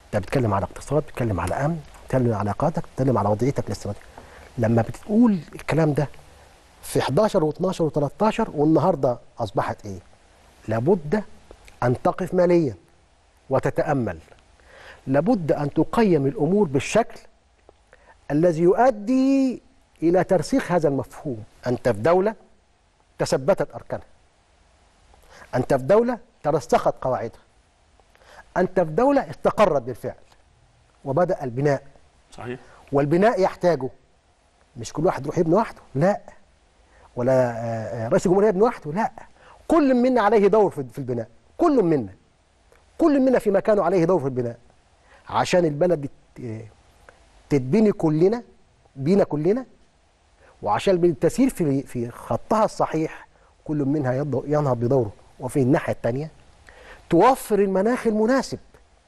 انت بتتكلم على اقتصاد بتتكلم على امن بتتكلم على علاقاتك بتتكلم على وضعيتك الاستراتيجيه لما بتقول الكلام ده في 11 و12 و13 والنهارده اصبحت ايه لابد ان تقف ماليا وتتامل لابد ان تقيم الامور بالشكل الذي يؤدي الى ترسيخ هذا المفهوم انت في دوله تثبتت اركانها انت في دوله ترسخت قواعدها انت في دوله استقرت بالفعل وبدا البناء صحيح والبناء يحتاجه مش كل واحد يروح يبني وحده لا ولا آه، آه، رئيس الجمهوريه يبني وحده لا كل منا عليه دور في في البناء كل منا كل منا في مكانه عليه دور في البناء عشان البلد دي ت- آه، تتبني كلنا بينا كلنا وعشان البلد تسير في في خطها الصحيح كل منها يض- ينهض بدوره وفي الناحيه الثانيه توفر المناخ المناسب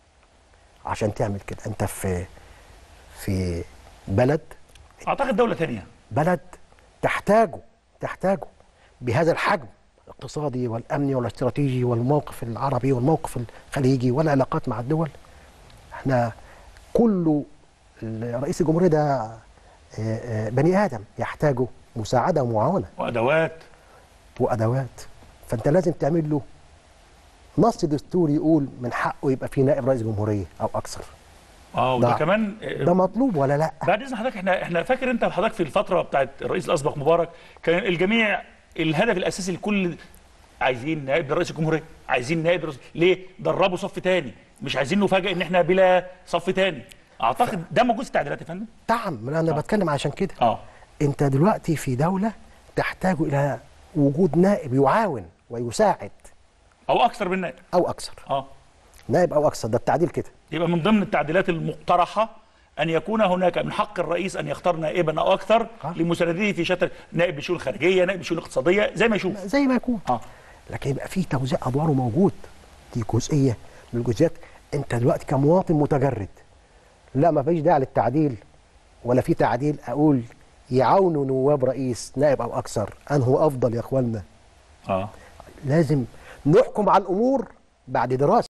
عشان تعمل كده انت في في بلد اعتقد دوله ثانيه بلد تحتاجه تحتاجه بهذا الحجم الاقتصادي والامني والاستراتيجي والموقف العربي والموقف الخليجي والعلاقات مع الدول احنا كل رئيس الجمهوريه ده آه، آه، بني ادم يحتاجه مساعده ومعاونه وادوات وادوات فانت لازم تعمل له نص دستوري يقول من حقه يبقى في نائب رئيس جمهوريه او اكثر اه وده ده- كمان آه، ده مطلوب ولا لا بعد اذن حضرتك احنا احنا فاكر انت حضرتك في الفتره بتاعت الرئيس الاسبق مبارك كان الجميع الهدف الاساسي لكل عايزين نائب رئيس الجمهوريه عايزين نائب رئيس ليه دربوا صف تاني مش عايزين نفاجئ ان احنا بلا صف تاني اعتقد ده موجود في التعديلات يا فندم نعم ما انا بتكلم عشان كده اه انت دلوقتي في دولة تحتاج الى وجود نائب يعاون ويساعد او اكثر من نائب او اكثر اه نائب او اكثر ده التعديل كده يبقى من ضمن التعديلات المقترحه ان يكون هناك من حق الرئيس ان يختار نائبا او اكثر آه. لمساندته في شتى نائب للشؤون الخارجيه نائب للشؤون الاقتصاديه زي ما يشوف زي ما يكون اه لكن يبقى في توزيع ادواره موجود دي جزئيه من الجزئيات انت دلوقتي كمواطن متجرد لا ما فيش داعي للتعديل ولا في تعديل اقول يعاونوا نواب رئيس نائب او اكثر انه افضل يا اخوانا اه لازم نحكم على الامور بعد دراسه